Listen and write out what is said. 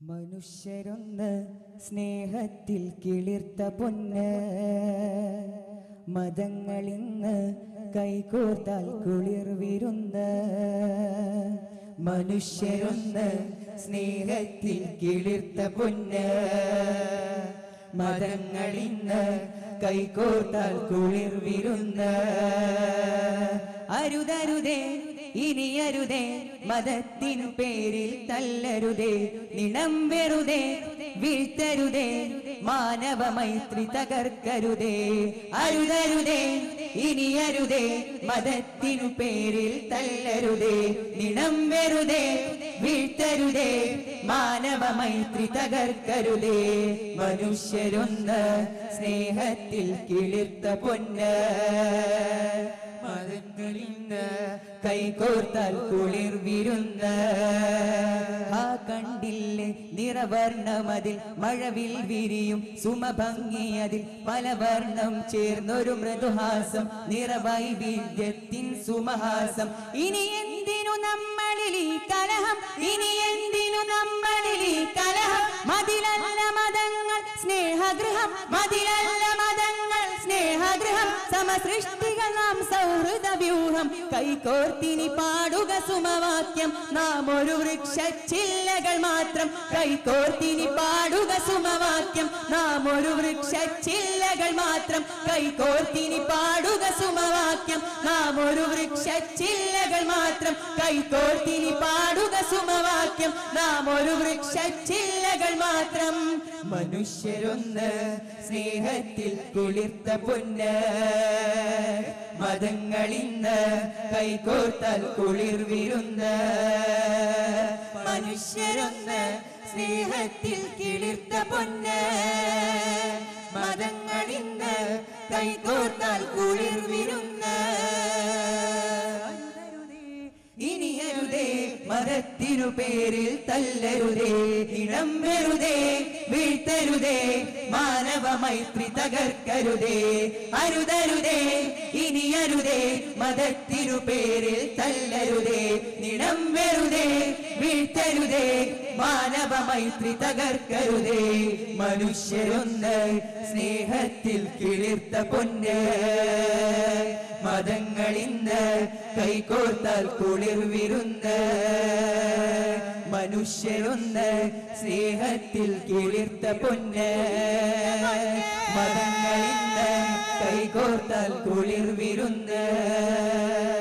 മനുഷ്യരൊന്ന് സ്നേഹത്തിൽ കിളിർത്ത പൊന്ന് മതങ്ങളിന്ന് കൈകോർത്താൽ കുളിർ വിരുന്ന് മനുഷ്യരൊന്ന് സ്നേഹത്തിൽ കിളിർത്ത പൊന്ന് മതങ്ങളിന്ന് കൈകോർത്താൽ കുളിർ വിരുന്ന് അരുതരുതേ ഇനി അരുതേ മതത്തിനു പേരിൽ തല്ലരുതേ നിണം വെറുതെ വീഴ്ത്തരുതേ മാനവ മൈത്രി തകർക്കരുതേ അരുതരുതേ ഇനി അരുതേ മതത്തിനു പേരിൽ തല്ലരുതേ നിണം വെറുതെ വീഴ്ത്തരുതേ മാനവ മൈത്രി തകർക്കരുതേ മനുഷ്യരൊന്ന് സ്നേഹത്തിൽ കിളിർത്ത പൊന്ന് മതങ്ങളിന്ന് കൈകോർത്താൽ കുളിർ വിരുന്ന് ആ കണ്ടില്ലേ നിറവർണ്ണമതിൽ മഴവിൽ വിരിയും സുമഭംഗിയതിൽ പല വർണ്ണം ചേർന്നൊരു മൃദുഹാസം നിറവൈവിധ്യത്തിൻ സുമഹാസം ഇനി എന്തിനു നമ്മളിൽ ഈ കലഹം ഇനി എന്തിനു നമ്മളിൽ ഈ കലഹം മതിലല്ല മതങ്ങൾ സ്നേഹഗൃഹം മതിലല്ല മതങ്ങൾ സ്നേഹഗൃഹം സമസൃഷ്ടികൾ നാം സൗഹൃദ വ്യൂഹം കൈകോർത്തിനി പാടുക സുമവാക്യം നാം ഒരു വൃക്ഷച്ചില്ലകൾ മാത്രം കൈകോർത്തിനി പാടുക സുമവാക്യം നാം ഒരു വൃക്ഷച്ചില്ലകൾ മാത്രം കൈകോർത്തിനി പാടുക സുമവാക്യം നാം ഒരു വൃക്ഷച്ചില്ലകൾ മാത്രം കൈകോർത്തിനി പാടുക സുമവാക്യം നാം ഒരു വൃക്ഷച്ചില്ലകൾ മാത്രം മനുഷ്യരൊന്ന് സ്നേഹത്തിൽ കുളിർത്ത പൊന്ന് മതങ്ങളിന്ന് കൈകോർത്താൽ കുളിർ വിരുന്ന് മനുഷ്യരൊന്ന് സ്നേഹത്തിൽ കിളിർത്ത പൊന്ന് മതങ്ങളിന്ന് കൈകോർത്താൽ കുളിർ വിരുന്ന് ഇനി അരുതേ മതത്തിനു പേരിൽ തല്ലരുതേ ഇടം വെറുതേ വീഴ്ത്തരുതേ മാനവ മൈത്രി തകർക്കരുതേ അരുതരുതേ ഇനി അരുതേ മതത്തിനു പേരിൽ തല്ലരുതേ നിടം വെറുതേ വീഴ്ത്തരുതേ മാനവ മൈത്രി തകർക്കരുതേ മനുഷ്യരൊന്ന് സ്നേഹത്തിൽ കിളിർത്ത പൊന്ന് മതങ്ങളിന്ന് കൈകോർത്താൽ കുളിർ വിരുന്ന് മനുഷ്യരൊന്ന് സ്നേഹത്തിൽ കിളിർത്ത പൊന്ന് മതങ്ങളിന്ന് കൈകോർത്താൽ കുളിർ വിരുന്ന്